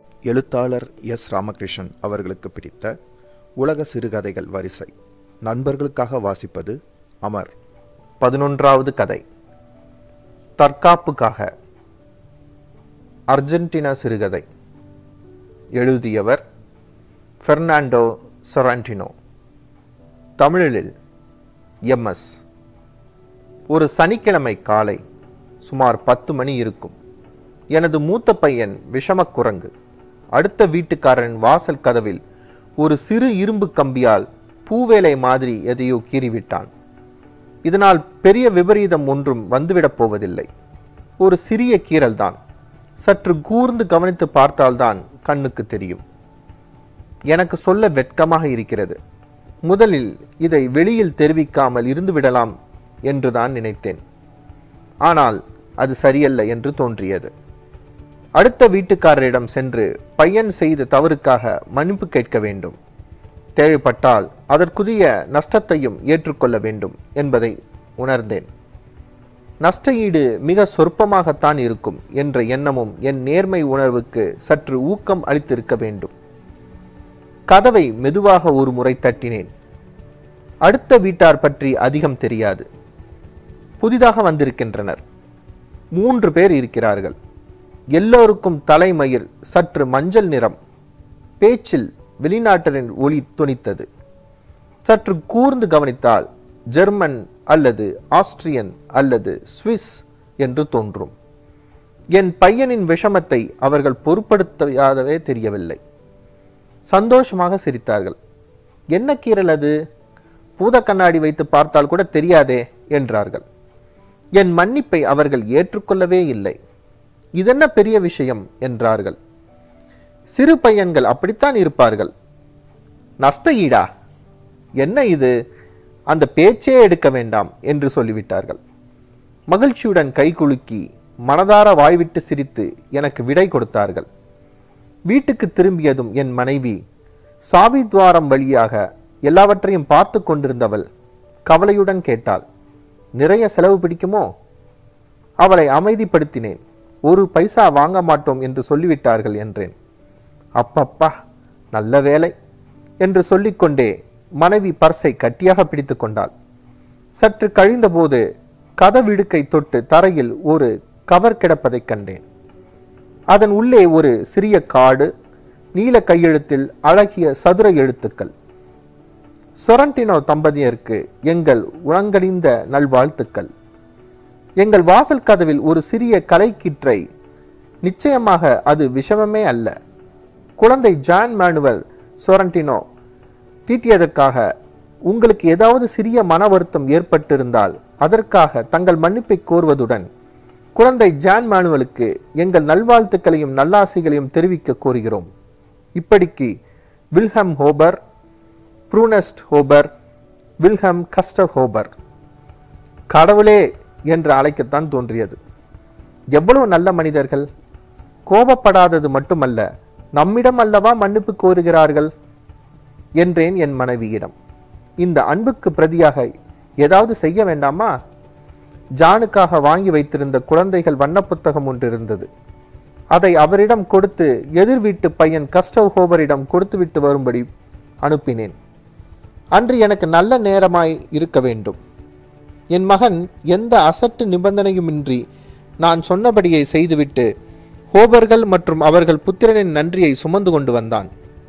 எழுத்தாளர் எஸ் ராமகிருஷ்ணன் அவர்களுக்கு பிடித்த உலக சிறுகதைகள் வரிசை நண்பர்களுக்காக வாசிப்பது அமர் பதினொன்றாவது கதை தற்காப்புக்காக அர்ஜென்டினா சிறுகதை எழுதியவர் பெர்னாண்டோ சொரான்டினோ தமிழில் எம்எஸ் ஒரு சனிக்கிழமை காலை சுமார் பத்து மணி இருக்கும் எனது மூத்த பையன் விஷமக் குரங்கு அடுத்த வீட்டுக்காரன் வாசல் கதவில் ஒரு சிறு இரும்பு கம்பியால் பூவேலை மாதிரி எதையோ கீறிவிட்டான் இதனால் பெரிய விபரீதம் ஒன்றும் வந்துவிடப் போவதில்லை ஒரு சிறிய கீறல்தான் சற்று கூர்ந்து கவனித்து பார்த்தால்தான் கண்ணுக்கு தெரியும் எனக்கு சொல்ல வெட்கமாக இருக்கிறது முதலில் இதை வெளியில் தெரிவிக்காமல் இருந்து விடலாம் என்றுதான் நினைத்தேன் ஆனால் அது சரியல்ல என்று தோன்றியது அடுத்த வீட்டுக்காரரிடம் சென்று பையன் செய்த தவறுக்காக மன்னிப்பு கேட்க வேண்டும் தேவைப்பட்டால் அதற்குரிய நஷ்டத்தையும் ஏற்றுக்கொள்ள வேண்டும் என்பதை உணர்ந்தேன் நஷ்ட ஈடு மிக சொற்பமாகத்தான் இருக்கும் என்ற எண்ணமும் என் நேர்மை உணர்வுக்கு சற்று ஊக்கம் அளித்திருக்க வேண்டும் கதவை மெதுவாக ஒரு முறை தட்டினேன் அடுத்த வீட்டார் பற்றி அதிகம் தெரியாது புதிதாக வந்திருக்கின்றனர் மூன்று பேர் இருக்கிறார்கள் எல்லோருக்கும் தலைமயிர் சற்று மஞ்சள் நிறம் பேச்சில் வெளிநாட்டரின் ஒளி துணித்தது சற்று கூர்ந்து கவனித்தால் ஜெர்மன் அல்லது ஆஸ்திரியன் அல்லது சுவிஸ் என்று தோன்றும் என் பையனின் விஷமத்தை அவர்கள் பொருட்படுத்தாதவே தெரியவில்லை சந்தோஷமாக சிரித்தார்கள் என்ன கீறல் அது பூத கண்ணாடி வைத்து பார்த்தால் கூட தெரியாதே என்றார்கள் என் மன்னிப்பை அவர்கள் ஏற்றுக்கொள்ளவே இல்லை இதென்ன பெரிய விஷயம் என்றார்கள் சிறு பையன்கள் அப்படித்தான் இருப்பார்கள் நஷ்ட ஈடா என்ன இது அந்த பேச்சே எடுக்க வேண்டாம் என்று சொல்லிவிட்டார்கள் மகிழ்ச்சியுடன் கைகுலுக்கி மனதார வாய்விட்டு சிரித்து எனக்கு விடை கொடுத்தார்கள் வீட்டுக்கு திரும்பியதும் என் மனைவி சாவி துவாரம் வழியாக எல்லாவற்றையும் பார்த்து கொண்டிருந்தவள் கவலையுடன் கேட்டாள் நிறைய செலவு பிடிக்குமோ அவளை அமைதிப்படுத்தினேன் ஒரு பைசா வாங்க மாட்டோம் என்று சொல்லிவிட்டார்கள் என்றேன் அப்பப்பா நல்ல வேலை என்று சொல்லிக்கொண்டே மனைவி பர்ஸை கட்டியாக பிடித்து கொண்டாள் சற்று கழிந்தபோது கதவிடுக்கை தொட்டு தரையில் ஒரு கவர் கிடப்பதைக் கண்டேன் அதன் உள்ளே ஒரு சிறிய காடு நீல கையெழுத்தில் அழகிய சதுர எழுத்துக்கள் சொரண்டினோ தம்பதியருக்கு எங்கள் உணங்கணிந்த நல்வாழ்த்துக்கள் எங்கள் வாசல் கதவில் ஒரு சிறிய கலைக்கீற்றை நிச்சயமாக அது விஷமமே அல்ல குழந்தை ஜான் மேனுவல் சொரண்டினோ தீட்டியதற்காக உங்களுக்கு ஏதாவது சிறிய மன வருத்தம் ஏற்பட்டிருந்தால் அதற்காக தங்கள் மன்னிப்பை கோருவதுடன் குழந்தை ஜான் மேனுவலுக்கு எங்கள் நல்வாழ்த்துக்களையும் நல்லாசைகளையும் தெரிவிக்க கோருகிறோம் இப்படிக்கு வில்ஹம் ஹோபர் ப்ரூனஸ்ட் ஹோபர் வில்ஹம் கஸ்டர் ஹோபர் கடவுளே என்று அழைக்கத்தான் தோன்றியது எவ்வளவு நல்ல மனிதர்கள் கோபப்படாதது மட்டுமல்ல நம்மிடம் அல்லவா மன்னிப்பு கோருகிறார்கள் என்றேன் என் மனைவியிடம் இந்த அன்புக்கு பிரதியாக ஏதாவது செய்ய வேண்டாமா ஜானுக்காக வாங்கி வைத்திருந்த குழந்தைகள் வண்ண புத்தகம் ஒன்று இருந்தது அதை அவரிடம் கொடுத்து எதிர் வீட்டு பையன் கஸ்டவ் ஹோபரிடம் கொடுத்துவிட்டு வரும்படி அனுப்பினேன் அன்று எனக்கு நல்ல நேரமாய் இருக்க வேண்டும் என் மகன் எந்த அசட்டு நிபந்தனையுமின்றி நான் சொன்னபடியை செய்துவிட்டு ஹோபர்கள் மற்றும் அவர்கள் புத்திரனின் நன்றியை சுமந்து கொண்டு வந்தான்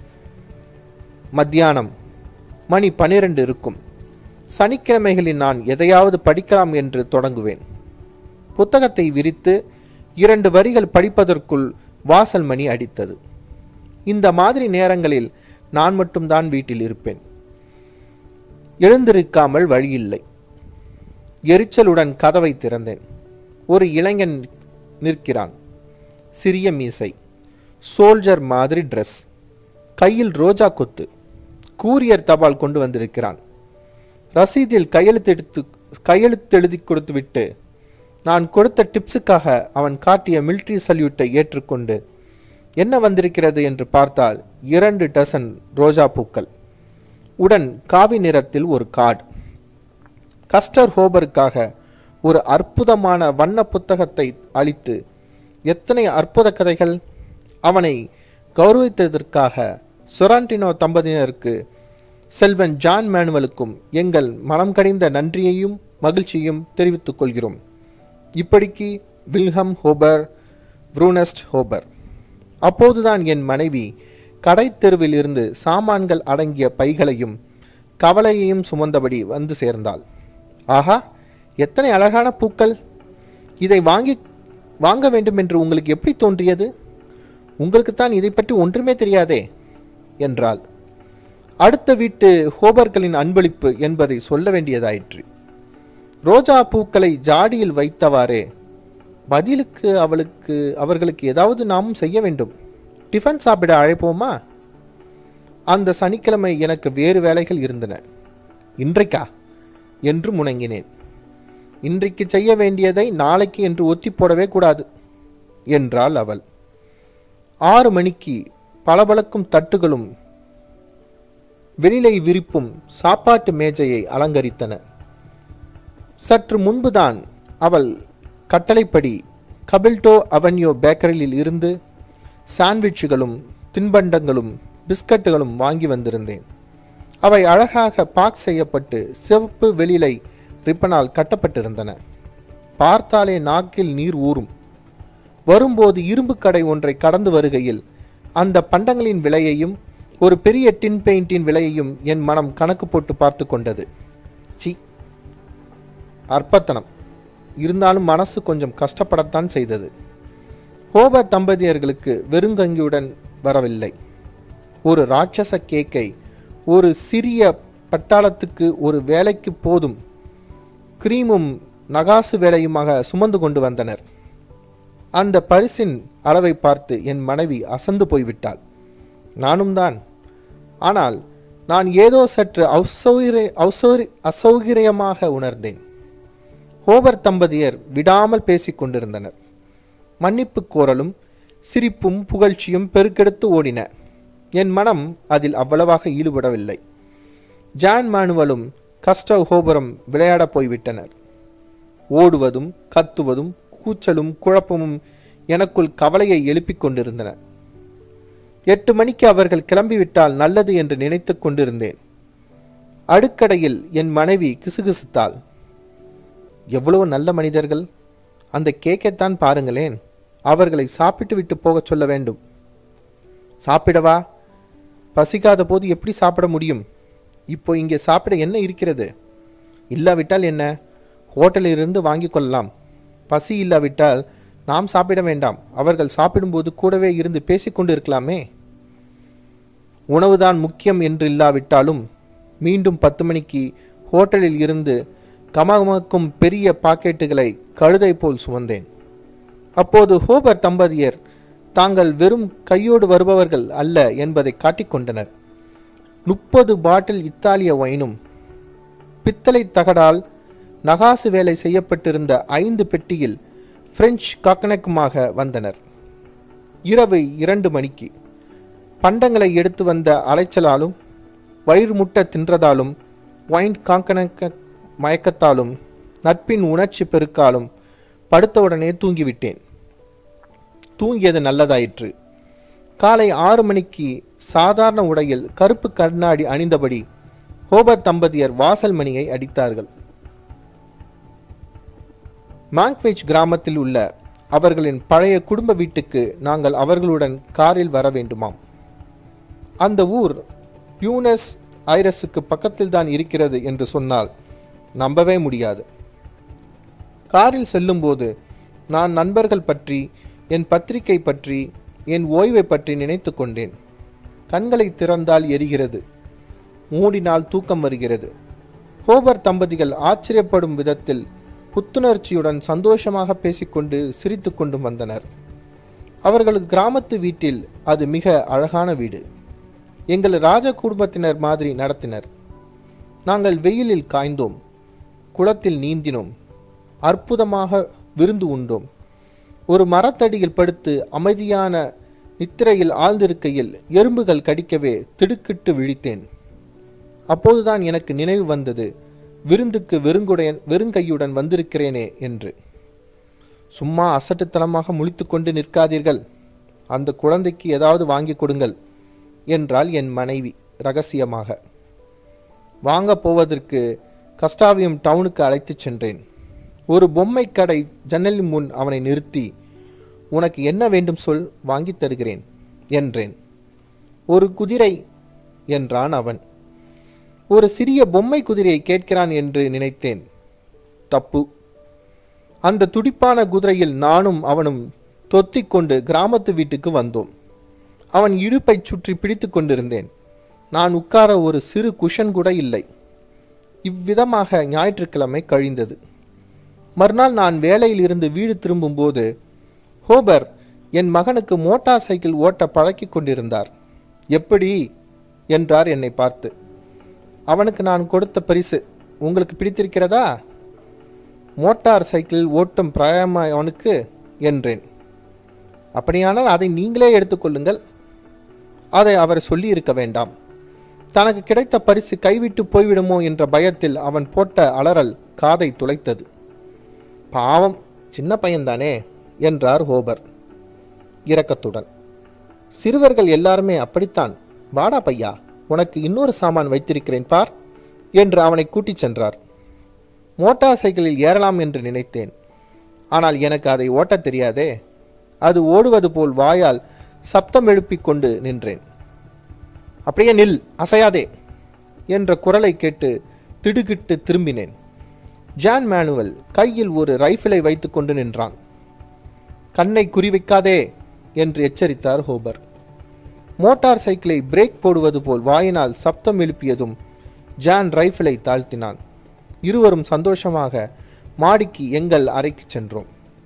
மத்தியானம் மணி பனிரெண்டு இருக்கும் சனிக்கிழமைகளில் நான் எதையாவது படிக்கலாம் என்று தொடங்குவேன் புத்தகத்தை விரித்து இரண்டு வரிகள் படிப்பதற்குள் வாசல் மணி அடித்தது இந்த மாதிரி நேரங்களில் நான் மட்டும்தான் வீட்டில் இருப்பேன் எழுந்திருக்காமல் வழியில்லை எரிச்சலுடன் கதவை திறந்தேன் ஒரு இளைஞன் நிற்கிறான் சிறிய மீசை சோல்ஜர் மாதிரி ட்ரெஸ் கையில் ரோஜா கொத்து கூரியர் தபால் கொண்டு வந்திருக்கிறான் ரசீதில் கையெழுத்தெடுத்து கையெழுத்தெழுதி கொடுத்துவிட்டு நான் கொடுத்த டிப்ஸுக்காக அவன் காட்டிய மிலிட்ரி சல்யூட்டை ஏற்றுக்கொண்டு என்ன வந்திருக்கிறது என்று பார்த்தால் இரண்டு டசன் ரோஜா பூக்கள் உடன் காவி நிறத்தில் ஒரு கார்டு கஸ்டர் ஹோபருக்காக ஒரு அற்புதமான வண்ண புத்தகத்தை அளித்து எத்தனை அற்புத கதைகள் அவனை கௌரவித்ததற்காக சொரான்டினோ தம்பதியினருக்கு செல்வன் ஜான் மேனுவலுக்கும் எங்கள் மனம் கனிந்த நன்றியையும் மகிழ்ச்சியும் தெரிவித்துக் கொள்கிறோம் இப்படிக்கு வில்ஹம் ஹோபர் வ்ரூனஸ்ட் ஹோபர் அப்போதுதான் என் மனைவி கடைத்தெருவில் இருந்து சாமான்கள் அடங்கிய பைகளையும் கவலையையும் சுமந்தபடி வந்து சேர்ந்தாள் ஆஹா எத்தனை அழகான பூக்கள் இதை வாங்கி வாங்க வேண்டும் என்று உங்களுக்கு எப்படி தோன்றியது உங்களுக்குத்தான் இதை பற்றி ஒன்றுமே தெரியாதே என்றாள் அடுத்த வீட்டு ஹோபர்களின் அன்பளிப்பு என்பதை சொல்ல வேண்டியதாயிற்று ரோஜா பூக்களை ஜாடியில் வைத்தவாறே பதிலுக்கு அவளுக்கு அவர்களுக்கு ஏதாவது நாமும் செய்ய வேண்டும் டிஃபன் சாப்பிட அழைப்போமா அந்த சனிக்கிழமை எனக்கு வேறு வேலைகள் இருந்தன இன்றைக்கா என்று முணங்கினேன் இன்றைக்கு செய்ய வேண்டியதை நாளைக்கு என்று ஒத்தி போடவே கூடாது என்றாள் அவள் ஆறு மணிக்கு பளபளக்கும் தட்டுகளும் வெளிலை விரிப்பும் சாப்பாட்டு மேஜையை அலங்கரித்தன சற்று முன்புதான் அவள் கட்டளைப்படி கபில்டோ அவென்யூ பேக்கரியில் இருந்து சாண்ட்விச்சுகளும் தின்பண்டங்களும் பிஸ்கட்டுகளும் வாங்கி வந்திருந்தேன் அவை அழகாக பாக் செய்யப்பட்டு சிவப்பு வெளிலை ரிப்பனால் கட்டப்பட்டிருந்தன பார்த்தாலே நாக்கில் நீர் ஊறும் வரும்போது இரும்பு கடை ஒன்றை கடந்து வருகையில் அந்த பண்டங்களின் விலையையும் ஒரு பெரிய டின் பெயிண்டின் விலையையும் என் மனம் கணக்கு போட்டு பார்த்து கொண்டது சி அற்பத்தனம் இருந்தாலும் மனசு கொஞ்சம் கஷ்டப்படத்தான் செய்தது ஹோபர் தம்பதியர்களுக்கு வெறுங்கங்கியுடன் வரவில்லை ஒரு ராட்சச கேக்கை ஒரு சிறிய பட்டாளத்துக்கு ஒரு வேலைக்கு போதும் கிரீமும் நகாசு வேலையுமாக சுமந்து கொண்டு வந்தனர் அந்த பரிசின் அளவை பார்த்து என் மனைவி அசந்து போய்விட்டாள் நானும் தான் ஆனால் நான் ஏதோ சற்று அசௌகரிய அசௌரி அசௌகரியமாக உணர்ந்தேன் ஹோபர் தம்பதியர் விடாமல் பேசிக் கொண்டிருந்தனர் மன்னிப்பு கோரலும் சிரிப்பும் புகழ்ச்சியும் பெருக்கெடுத்து ஓடின என் மனம் அதில் அவ்வளவாக ஈடுபடவில்லை ஜான் மானுவலும் கஸ்டவ் ஹோபரும் விளையாடப் போய்விட்டனர் ஓடுவதும் கத்துவதும் கூச்சலும் குழப்பமும் எனக்குள் கவலையை எழுப்பிக் கொண்டிருந்தன எட்டு மணிக்கு அவர்கள் கிளம்பிவிட்டால் நல்லது என்று நினைத்துக் கொண்டிருந்தேன் அடுக்கடையில் என் மனைவி கிசுகிசுத்தாள் எவ்வளவு நல்ல மனிதர்கள் அந்த கேக்கைத்தான் பாருங்களேன் அவர்களை சாப்பிட்டு விட்டு போகச் சொல்ல வேண்டும் சாப்பிடவா பசிக்காத போது எப்படி சாப்பிட முடியும் இப்போ இங்கே சாப்பிட என்ன இருக்கிறது இல்லாவிட்டால் என்ன ஹோட்டலில் இருந்து வாங்கிக் கொள்ளலாம் பசி இல்லாவிட்டால் நாம் சாப்பிட வேண்டாம் அவர்கள் சாப்பிடும்போது கூடவே இருந்து பேசிக்கொண்டு இருக்கலாமே உணவுதான் முக்கியம் என்று இல்லாவிட்டாலும் மீண்டும் பத்து மணிக்கு ஹோட்டலில் இருந்து கமகமக்கும் பெரிய பாக்கெட்டுகளை கழுதை போல் சுமந்தேன் அப்போது ஹோபர் தம்பதியர் தாங்கள் வெறும் கையோடு வருபவர்கள் அல்ல என்பதை காட்டிக்கொண்டனர் முப்பது பாட்டில் இத்தாலிய வைனும் பித்தளை தகடால் நகாசு வேலை செய்யப்பட்டிருந்த ஐந்து பெட்டியில் பிரெஞ்சு காக்கனக்குமாக வந்தனர் இரவு இரண்டு மணிக்கு பண்டங்களை எடுத்து வந்த அலைச்சலாலும் வயிறு முட்ட தின்றதாலும் வைன் காக்கனக்க மயக்கத்தாலும் நட்பின் உணர்ச்சி பெருக்காலும் படுத்தவுடனே தூங்கிவிட்டேன் தூங்கியது நல்லதாயிற்று காலை ஆறு மணிக்கு சாதாரண உடையில் கருப்பு கண்ணாடி அணிந்தபடி ஹோபர் தம்பதியர் வாசல் மணியை அடித்தார்கள் மாங்க்வேஜ் கிராமத்தில் உள்ள அவர்களின் பழைய குடும்ப வீட்டுக்கு நாங்கள் அவர்களுடன் காரில் வர வேண்டுமாம் அந்த ஊர் பியூனஸ் ஐரஸுக்கு பக்கத்தில் தான் இருக்கிறது என்று சொன்னால் நம்பவே முடியாது காரில் செல்லும்போது நான் நண்பர்கள் பற்றி என் பத்திரிகை பற்றி என் ஓய்வை பற்றி நினைத்து கொண்டேன் கண்களை திறந்தால் எரிகிறது மூடினால் தூக்கம் வருகிறது ஹோபர் தம்பதிகள் ஆச்சரியப்படும் விதத்தில் புத்துணர்ச்சியுடன் சந்தோஷமாக பேசிக்கொண்டு சிரித்துக்கொண்டும் வந்தனர் அவர்கள் கிராமத்து வீட்டில் அது மிக அழகான வீடு எங்கள் ராஜ குடும்பத்தினர் மாதிரி நடத்தினர் நாங்கள் வெயிலில் காய்ந்தோம் குளத்தில் நீந்தினோம் அற்புதமாக விருந்து உண்டோம் ஒரு மரத்தடியில் படுத்து அமைதியான நித்திரையில் ஆழ்ந்திருக்கையில் எறும்புகள் கடிக்கவே திடுக்கிட்டு விழித்தேன் அப்போதுதான் எனக்கு நினைவு வந்தது விருந்துக்கு வெறுங்குடையன் வெறுங்கையுடன் வந்திருக்கிறேனே என்று சும்மா அசட்டுத்தனமாக முழித்துக்கொண்டு நிற்காதீர்கள் அந்த குழந்தைக்கு ஏதாவது வாங்கி கொடுங்கள் என்றாள் என் மனைவி ரகசியமாக வாங்கப் போவதற்கு கஸ்டாவியம் டவுனுக்கு அழைத்துச் சென்றேன் ஒரு பொம்மை கடை ஜன்னலின் முன் அவனை நிறுத்தி உனக்கு என்ன வேண்டும் சொல் வாங்கித் தருகிறேன் என்றேன் ஒரு குதிரை என்றான் அவன் ஒரு சிறிய பொம்மை குதிரையை கேட்கிறான் என்று நினைத்தேன் தப்பு அந்த துடிப்பான குதிரையில் நானும் அவனும் தொத்திக் கொண்டு கிராமத்து வீட்டுக்கு வந்தோம் அவன் இடுப்பைச் சுற்றி பிடித்து கொண்டிருந்தேன் நான் உட்கார ஒரு சிறு குஷன் கூட இல்லை இவ்விதமாக ஞாயிற்றுக்கிழமை கழிந்தது மறுநாள் நான் வேலையில் இருந்து வீடு திரும்பும்போது ஹோபர் என் மகனுக்கு மோட்டார் சைக்கிள் ஓட்ட பழக்கிக் கொண்டிருந்தார் எப்படி என்றார் என்னை பார்த்து அவனுக்கு நான் கொடுத்த பரிசு உங்களுக்கு பிடித்திருக்கிறதா மோட்டார் சைக்கிள் ஓட்டும் பிராயமா அவனுக்கு என்றேன் அப்படியானால் அதை நீங்களே எடுத்துக்கொள்ளுங்கள் அதை அவர் சொல்லியிருக்க வேண்டாம் தனக்கு கிடைத்த பரிசு கைவிட்டு போய்விடுமோ என்ற பயத்தில் அவன் போட்ட அலறல் காதை துளைத்தது பாவம் சின்ன பையன்தானே என்றார் ஹோபர் இரக்கத்துடன் சிறுவர்கள் எல்லாருமே அப்படித்தான் வாடா பையா உனக்கு இன்னொரு சாமான் வைத்திருக்கிறேன் பார் என்று அவனை கூட்டிச் சென்றார் மோட்டார் சைக்கிளில் ஏறலாம் என்று நினைத்தேன் ஆனால் எனக்கு அதை ஓட்டத் தெரியாதே அது ஓடுவது போல் வாயால் சப்தம் எழுப்பிக் கொண்டு நின்றேன் அப்படியே நில் அசையாதே என்ற குரலை கேட்டு திடுகிட்டு திரும்பினேன் ஜான் மேனுவல் கையில் ஒரு ரைஃபிளை வைத்துக்கொண்டு நின்றான் கண்ணை குறிவைக்காதே என்று எச்சரித்தார் ஹோபர் மோட்டார் சைக்கிளை பிரேக் போடுவது போல் வாயினால் சப்தம் எழுப்பியதும் ஜான் ரைஃபிளை தாழ்த்தினான் இருவரும் சந்தோஷமாக மாடிக்கு எங்கள் அறைக்கு சென்றோம்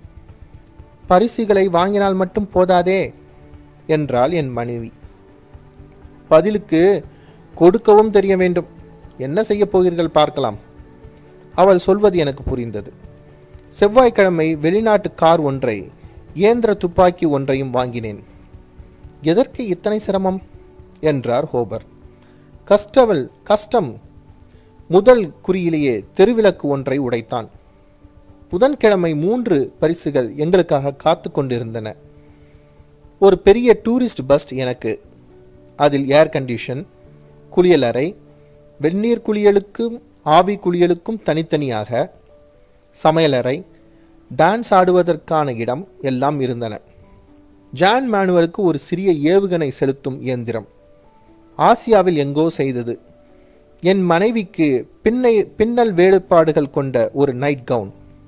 பரிசுகளை வாங்கினால் மட்டும் போதாதே என்றாள் என் மனைவி பதிலுக்கு கொடுக்கவும் தெரிய வேண்டும் என்ன செய்யப் போகிறீர்கள் பார்க்கலாம் அவள் சொல்வது எனக்கு புரிந்தது செவ்வாய்க்கிழமை வெளிநாட்டு கார் ஒன்றை இயந்திர துப்பாக்கி ஒன்றையும் வாங்கினேன் எதற்கு இத்தனை சிரமம் என்றார் ஹோபர் கஸ்டவல் கஸ்டம் முதல் குறியிலேயே தெருவிளக்கு ஒன்றை உடைத்தான் புதன்கிழமை மூன்று பரிசுகள் எங்களுக்காக காத்து கொண்டிருந்தன ஒரு பெரிய டூரிஸ்ட் பஸ் எனக்கு அதில் ஏர் கண்டிஷன் குளியலறை வெந்நீர் குளியலுக்கும் ஆவி குளியலுக்கும் தனித்தனியாக சமையலறை டான்ஸ் ஆடுவதற்கான இடம் எல்லாம் இருந்தன ஜான் மேனுவலுக்கு ஒரு சிறிய ஏவுகணை செலுத்தும் இயந்திரம் ஆசியாவில் எங்கோ செய்தது என் மனைவிக்கு பின்னை பின்னல் வேறுபாடுகள் கொண்ட ஒரு நைட் கவுன்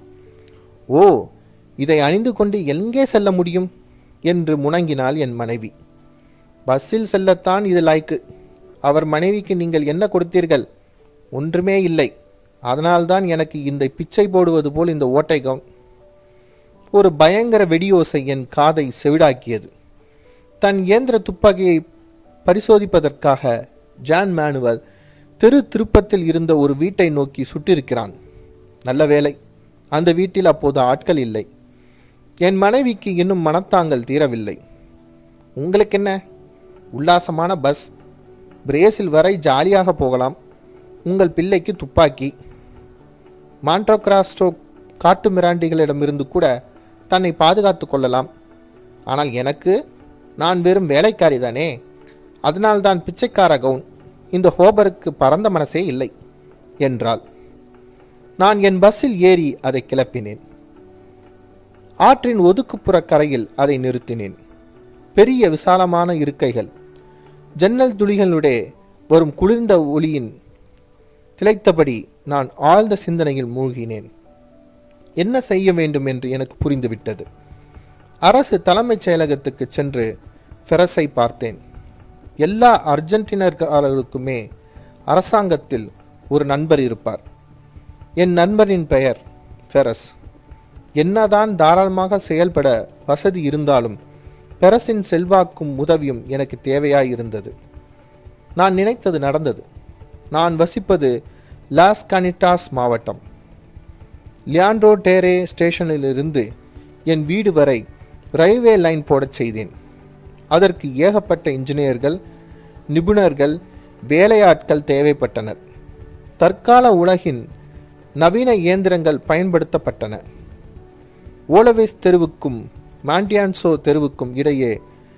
ஓ இதை அணிந்து கொண்டு எங்கே செல்ல முடியும் என்று முணங்கினாள் என் மனைவி பஸ்ஸில் செல்லத்தான் இது லாய்க்கு அவர் மனைவிக்கு நீங்கள் என்ன கொடுத்தீர்கள் ஒன்றுமே இல்லை அதனால்தான் எனக்கு இந்த பிச்சை போடுவது போல் இந்த ஓட்டை கவுன் ஒரு பயங்கர வெடியோசை என் காதை செவிடாக்கியது தன் இயந்திர துப்பாக்கியை பரிசோதிப்பதற்காக ஜான் மேனுவல் தெரு திருப்பத்தில் இருந்த ஒரு வீட்டை நோக்கி சுட்டிருக்கிறான் நல்ல வேலை அந்த வீட்டில் அப்போது ஆட்கள் இல்லை என் மனைவிக்கு இன்னும் மனத்தாங்கல் தீரவில்லை உங்களுக்கு என்ன உல்லாசமான பஸ் பிரேசில் வரை ஜாலியாக போகலாம் உங்கள் பிள்ளைக்கு துப்பாக்கி மான்ட்ரோக்ராஸ்டோ காட்டு மிராண்டிகளிடமிருந்து கூட தன்னை பாதுகாத்து கொள்ளலாம் ஆனால் எனக்கு நான் வெறும் வேலைக்காரி தானே அதனால்தான் பிச்சைக்கார கவுன் இந்த ஹோபருக்கு பரந்த மனசே இல்லை என்றாள் நான் என் பஸ்ஸில் ஏறி அதை கிளப்பினேன் ஆற்றின் ஒதுக்குப்புற கரையில் அதை நிறுத்தினேன் பெரிய விசாலமான இருக்கைகள் ஜன்னல் துளிகளுடைய வரும் குளிர்ந்த ஒளியின் திளைத்தபடி நான் ஆழ்ந்த சிந்தனையில் மூழ்கினேன் என்ன செய்ய வேண்டும் என்று எனக்கு புரிந்துவிட்டது அரசு தலைமைச் செயலகத்துக்கு சென்று ஃபெரஸை பார்த்தேன் எல்லா அர்ஜென்டினர்களுக்குமே அரசாங்கத்தில் ஒரு நண்பர் இருப்பார் என் நண்பரின் பெயர் ஃபெரஸ் என்னதான் தாராளமாக செயல்பட வசதி இருந்தாலும் பெரஸின் செல்வாக்கும் உதவியும் எனக்கு தேவையாயிருந்தது நான் நினைத்தது நடந்தது நான் வசிப்பது லாஸ் கனிட்டாஸ் மாவட்டம் லியாண்ட்ரோ டேரே ஸ்டேஷனிலிருந்து என் வீடு வரை ரயில்வே லைன் போடச் செய்தேன் அதற்கு ஏகப்பட்ட இன்ஜினியர்கள் நிபுணர்கள் வேலையாட்கள் தேவைப்பட்டனர் தற்கால உலகின் நவீன இயந்திரங்கள் பயன்படுத்தப்பட்டன ஓலவேஸ் தெருவுக்கும் மாண்டியான்சோ தெருவுக்கும் இடையே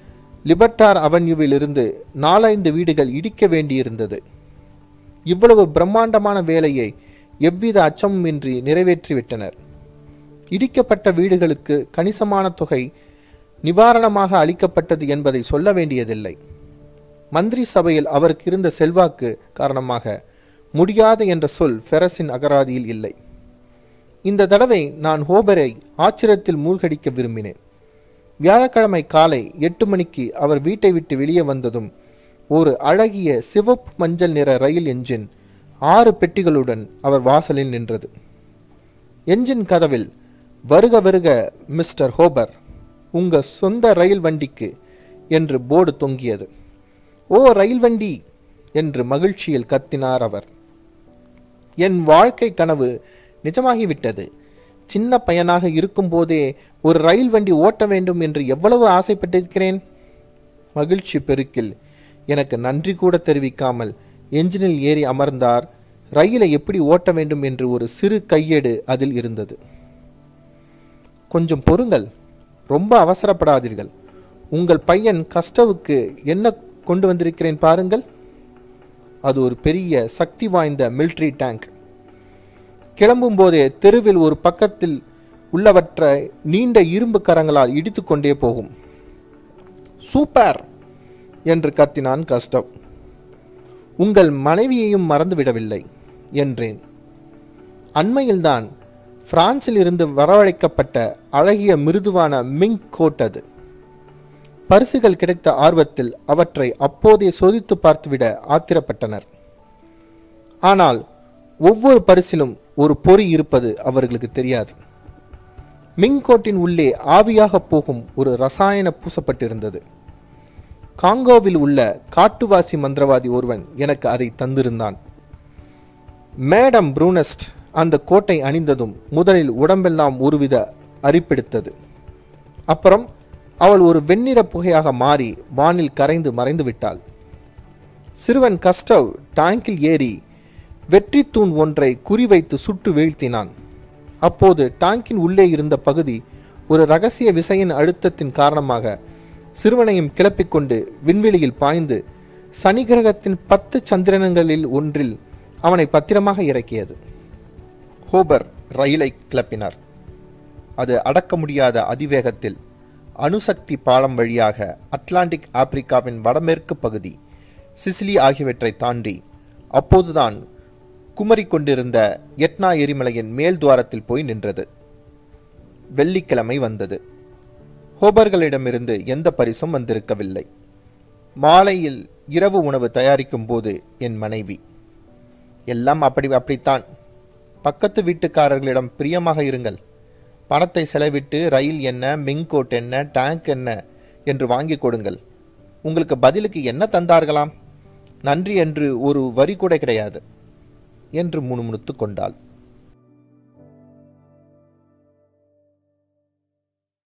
லிபர்டார் அவென்யூவில் இருந்து நாலைந்து வீடுகள் இடிக்க வேண்டியிருந்தது இவ்வளவு பிரம்மாண்டமான வேலையை எவ்வித அச்சமுமின்றி நிறைவேற்றிவிட்டனர் இடிக்கப்பட்ட வீடுகளுக்கு கணிசமான தொகை நிவாரணமாக அளிக்கப்பட்டது என்பதை சொல்ல வேண்டியதில்லை மந்திரி சபையில் அவருக்கு இருந்த செல்வாக்கு காரணமாக முடியாது என்ற சொல் ஃபெரஸின் அகராதியில் இல்லை இந்த தடவை நான் ஹோபரை ஆச்சரியத்தில் மூழ்கடிக்க விரும்பினேன் வியாழக்கிழமை காலை எட்டு மணிக்கு அவர் வீட்டை விட்டு வெளியே வந்ததும் ஒரு அழகிய சிவப்பு மஞ்சள் நிற ரயில் என்ஜின் ஆறு பெட்டிகளுடன் அவர் வாசலில் நின்றது என்ஜின் கதவில் வருக வருக மிஸ்டர் ஹோபர் உங்க சொந்த ரயில் வண்டிக்கு என்று போர்டு தொங்கியது ஓ ரயில் வண்டி என்று மகிழ்ச்சியில் கத்தினார் அவர் என் வாழ்க்கை கனவு நிஜமாகிவிட்டது சின்ன பையனாக இருக்கும்போதே ஒரு ரயில் வண்டி ஓட்ட வேண்டும் என்று எவ்வளவு ஆசைப்பட்டிருக்கிறேன் மகிழ்ச்சி பெருக்கில் எனக்கு நன்றி கூட தெரிவிக்காமல் என்ஜினில் ஏறி அமர்ந்தார் ரயிலை எப்படி ஓட்ட வேண்டும் என்று ஒரு சிறு கையேடு அதில் இருந்தது கொஞ்சம் பொறுங்கள் ரொம்ப அவசரப்படாதீர்கள் உங்கள் பையன் கஸ்டவுக்கு என்ன கொண்டு வந்திருக்கிறேன் பாருங்கள் அது ஒரு பெரிய சக்தி வாய்ந்த மிலிட்ரி டேங்க் கிளம்பும் போதே தெருவில் ஒரு பக்கத்தில் உள்ளவற்றை நீண்ட இரும்பு கரங்களால் இடித்து கொண்டே போகும் சூப்பர் என்று கத்தினான் கஸ்டவ் உங்கள் மனைவியையும் மறந்துவிடவில்லை என்றேன் அண்மையில்தான் பிரான்சில் இருந்து வரவழைக்கப்பட்ட அழகிய மிருதுவான மிங் கோட் அது பரிசுகள் கிடைத்த ஆர்வத்தில் அவற்றை அப்போதே சோதித்து பார்த்துவிட ஆத்திரப்பட்டனர் ஆனால் ஒவ்வொரு பரிசிலும் ஒரு பொறி இருப்பது அவர்களுக்கு தெரியாது மிங்கோட்டின் உள்ளே ஆவியாக போகும் ஒரு ரசாயன பூசப்பட்டிருந்தது காங்கோவில் உள்ள காட்டுவாசி மந்திரவாதி ஒருவன் எனக்கு அதை தந்திருந்தான் மேடம் ப்ரூனஸ்ட் அந்த கோட்டை அணிந்ததும் முதலில் உடம்பெல்லாம் ஒருவித அரிப்பெடுத்தது அப்புறம் அவள் ஒரு வெண்ணிற புகையாக மாறி வானில் கரைந்து மறைந்து விட்டாள் சிறுவன் கஸ்டவ் டாங்கில் ஏறி வெற்றி தூண் ஒன்றை குறிவைத்து சுட்டு வீழ்த்தினான் அப்போது டாங்கின் உள்ளே இருந்த பகுதி ஒரு ரகசிய விசையின் அழுத்தத்தின் காரணமாக சிறுவனையும் கிளப்பிக்கொண்டு விண்வெளியில் பாய்ந்து சனி கிரகத்தின் பத்து சந்திரனங்களில் ஒன்றில் அவனை பத்திரமாக இறக்கியது ஹோபர் ரயிலை கிளப்பினார் அது அடக்க முடியாத அதிவேகத்தில் அணுசக்தி பாலம் வழியாக அட்லாண்டிக் ஆப்பிரிக்காவின் வடமேற்கு பகுதி சிசிலி ஆகியவற்றை தாண்டி அப்போதுதான் குமரிக் கொண்டிருந்த எட்னா எரிமலையின் மேல் துவாரத்தில் போய் நின்றது வெள்ளிக்கிழமை வந்தது ஹோபர்களிடமிருந்து எந்த பரிசும் வந்திருக்கவில்லை மாலையில் இரவு உணவு தயாரிக்கும் போது என் மனைவி எல்லாம் அப்படி அப்படித்தான் பக்கத்து வீட்டுக்காரர்களிடம் பிரியமாக இருங்கள் பணத்தை செலவிட்டு ரயில் என்ன மிங்கோட் என்ன டேங்க் என்ன என்று வாங்கி கொடுங்கள் உங்களுக்கு பதிலுக்கு என்ன தந்தார்களாம் நன்றி என்று ஒரு வரி கூட கிடையாது என்று முணுமுணுத்து கொண்டாள்